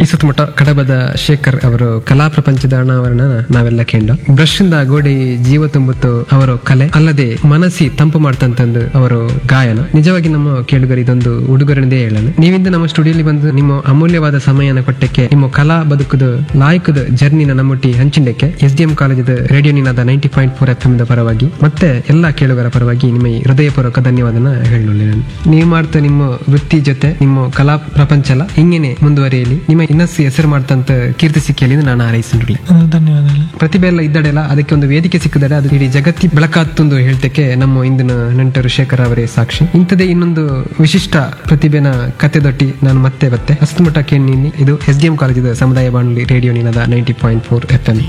ಈ ಸುತ್ತಮುತ್ತ ಕಡಬದ ಶೇಖರ್ ಅವರು ಕಲಾ ಪ್ರಪಂಚದ ಅನಾವರಣ ನಾವೆಲ್ಲ ಕೇಂಡ ಬ್ರಷ್ ಇಂದ ಗೋಡಿ ಜೀವ ತುಂಬುತ್ತು ಅವರ ಕಲೆ ಅಲ್ಲದೆ ಮನಸ್ಸಿ ತಂಪು ಮಾಡ್ತಂತಂದು ಅವರು ಗಾಯನ ನಿಜವಾಗಿ ನಮ್ಮ ಕೇಳುಗರು ಇದೊಂದು ಉಡುಗೊರೆಂದೇ ಹೇಳೋಣ ನೀವಿಂದ ನಮ್ಮ ಸ್ಟುಡಿಯೋಲಿ ಬಂದು ನಿಮ್ಮ ಅಮೂಲ್ಯವಾದ ಸಮಯನ ಕೊಟ್ಟಕ್ಕೆ ನಿಮ್ಮ ಕಲಾ ಬದುಕುದು ಲಾಯಕದ ಜರ್ನಿನ ನಮ್ಮೊಟ್ಟಿ ಹಂಚಿಂಡಕ್ಕೆ ಎಸ್ ಡಿ ಎಂ ಕಾಲೇಜದ radio Ninada ninety point four F ದ ಪರವಾಗಿ ಮತ್ತೆ ಎಲ್ಲಾ ಕೇಳುಗರ ಪರವಾಗಿ ನಿಮ್ಮ ಈ ಹೃದಯಪೂರ್ವಕ ಧನ್ಯವಾದನ ಹೇಳೋಣ ನೀವು ಮಾಡ್ತಾ ನಿಮ್ಮ ವೃತ್ತಿ ಜೊತೆ ನಿಮ್ಮ ಕಲಾ ಪ್ರಪಂಚ ಎಲ್ಲ ಹಿಂಗೇನೆ ಮುಂದುವರಿಯಲಿ ನಿಮ್ಮ ಇನ್ನಷ್ಟು ಹೆಸರು ಮಾಡ್ತಂತ ಕೀರ್ತಿ ಸಿಕ್ಕಿಯಲ್ಲಿ ನಾನು ಹಾರೈಸಿನ್ರಿ ಧನ್ಯವಾದಗಳು ಪ್ರತಿಭೆ ಎಲ್ಲ ಇದ್ದಡೆಲ್ಲ ಅದಕ್ಕೆ ಒಂದು ವೇದಿಕೆ ಸಿಕ್ಕಿದರೆ ಅದು ಇಡೀ ಜಗತ್ತಿ ಬೆಳಕಾತ್ತೊಂದು ಹೇಳ್ತಕ್ಕೆ ನಮ್ಮ ಇಂದಿನ ನೆಂಟರು ಶೇಖರ್ ಅವರೇ ಸಾಕ್ಷಿ ಇಂಥದೇ ಇನ್ನೊಂದು ವಿಶಿಷ್ಟ ಪ್ರತಿಭೆನ ಕತೆದೊಟ್ಟಿ ನಾನು ಮತ್ತೆ ಬತ್ತೆ ಹಸ್ತಮಠ ಕೇಳಿ ಇದು ಎಸ್ ಡಿ ಎಂ ಕಾಲೇಜಿದ ಸಮುದಾಯ ಬಾನುಲಿ radio Ninada ninety point four F M